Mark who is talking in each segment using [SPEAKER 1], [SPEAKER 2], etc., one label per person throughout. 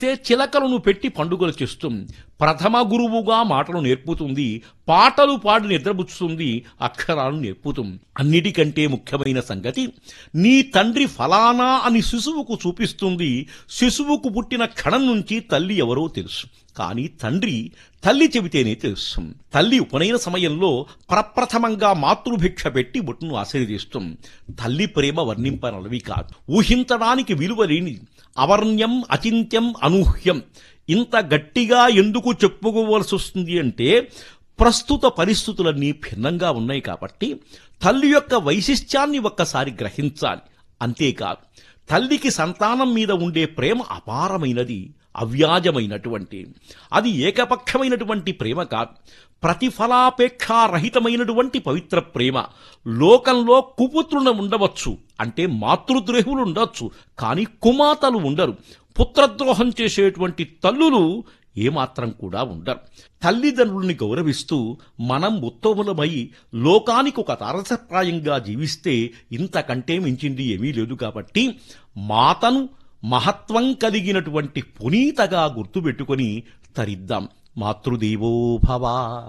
[SPEAKER 1] తే చిలకలను పెట్టి పండుగలు చేస్తుంది ప్రథమ గురువుగా మాటలు నేర్పుతుంది పాటలు పాడి నిద్రపుచ్చుతుంది అక్షరాలు నేర్పుతుంది అన్నిటికంటే ముఖ్యమైన సంగతి నీ తండ్రి ఫలానా అని శిశువుకు చూపిస్తుంది శిశువుకు పుట్టిన క్షణం నుంచి తల్లి ఎవరో తెలుసు కానీ తండ్రి తల్లి చెబితేనే తెలుసు తల్లి ఉపనయన సమయంలో ప్రప్రథమంగా మాతృభిక్ష పెట్టి బొట్టును ఆశీర్వదిస్తుంది తల్లి ప్రేమ వర్ణింపనలవి కాదు ఊహించడానికి విలువ లేని అవర్ణ్యం అచింత్యం అనూహ్యం ఇంత గట్టిగా ఎందుకు చెప్పుకోవలసి వస్తుంది అంటే ప్రస్తుత పరిస్థితులన్నీ భిన్నంగా ఉన్నాయి కాబట్టి తల్లి యొక్క వైశిష్ట్యాన్ని ఒక్కసారి గ్రహించాలి అంతేకాదు తల్లికి సంతానం మీద ఉండే ప్రేమ అపారమైనది అవ్యాజమైనటువంటి అది ఏకపక్షమైనటువంటి ప్రేమ కాదు ప్రతిఫలాపేక్షారహితమైనటువంటి పవిత్ర ప్రేమ లోకంలో కుపుత్రులు ఉండవచ్చు అంటే మాతృద్రోహులు ఉండొచ్చు కానీ కుమాతలు ఉండరు పుత్రద్రోహం చేసేటువంటి తల్లులు ఏమాత్రం కూడా ఉండరు తల్లిదండ్రుల్ని గౌరవిస్తూ మనం ఉత్తములమై లోకానికి ఒక తారసప్రాయంగా జీవిస్తే ఇంతకంటే మించింది ఏమీ లేదు కాబట్టి మాతను మహత్వం కలిగినటువంటి పునీతగా గుర్తుపెట్టుకొని తరిద్దాం మాతృదేవో భవ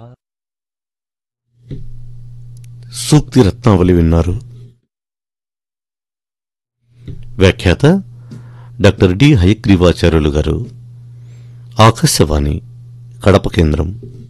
[SPEAKER 2] సూక్తి రత్నావళి విన్నారు వ్యాఖ్యాత డాక్టర్ డి హయగ్రీవాచార్యులు గారు ఆకాశవాణి కడప కేంద్రం